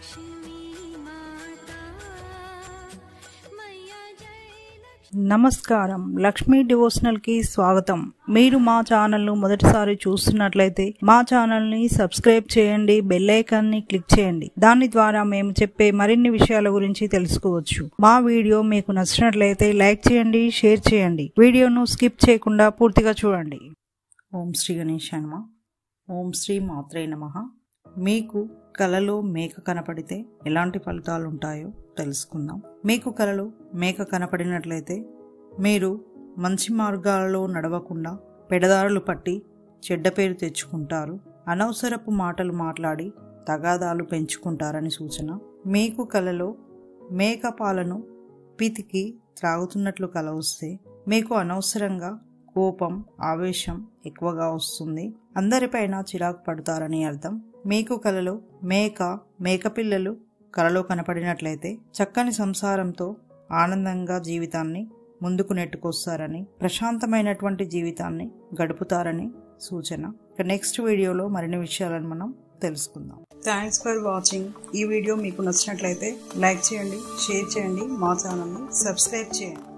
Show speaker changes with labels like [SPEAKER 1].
[SPEAKER 1] लक्ष्मी माता मैया जय लक्ष्मी
[SPEAKER 2] నమస్కారం లక్ష్మీ డివోషనల్ కి స్వాగతం మీరు మా ఛానల్ ను మొదటిసారి చూస్తున్నట్లయితే మా ఛానల్ ని సబ్స్క్రైబ్ చేయండి బెల్ ఐకాన్ ని క్లిక్ చేయండి దాని ద్వారా మేము చెప్పే మరిన్ని విషయాల గురించి తెలుసుకోవచ్చు మా వీడియో మీకు నచ్చినట్లయితే లైక్ చేయండి షేర్ చేయండి వీడియోను స్కిప్ చేయకుండా పూర్తిగా చూడండి ఓం శ్రీ గణేష్ నమ ఓం శ్రీ మాత్రే నమ మీకు కలలో మేక కనపడితే ఎలాంటి ఫలితాలు ఉంటాయో తెలుసుకుందాం మీకు కలలో మేక కనపడినట్లయితే మీరు మంచి మార్గాలలో నడవకుండా పెడదారులు పట్టి చెడ్డ పేరు తెచ్చుకుంటారు అనవసరపు మాటలు మాట్లాడి తగాదాలు పెంచుకుంటారని సూచన మీకు కలలో మేక పాలను పితికి త్రాగుతున్నట్లు కల వస్తే మీకు అనవసరంగా కోపం ఆవేశం ఎక్కువగా వస్తుంది అందరిపైన చిరాకు పడతారని అర్థం మీకు కలలో మేక మేకపిల్లలు కలలో కనపడినట్లయితే చక్కని సంసారంతో ఆనందంగా జీవితాన్ని ముందుకు నెట్టుకొస్తారని ప్రశాంతమైనటువంటి జీవితాన్ని గడుపుతారని సూచన ఇక నెక్స్ట్ వీడియోలో మరిన్ని విషయాలను మనం తెలుసుకుందాం థ్యాంక్స్ ఫర్ వాచింగ్ ఈ వీడియో మీకు నచ్చినట్లయితే లైక్ చేయండి షేర్ చేయండి మా ఛానల్ని సబ్స్క్రైబ్ చేయండి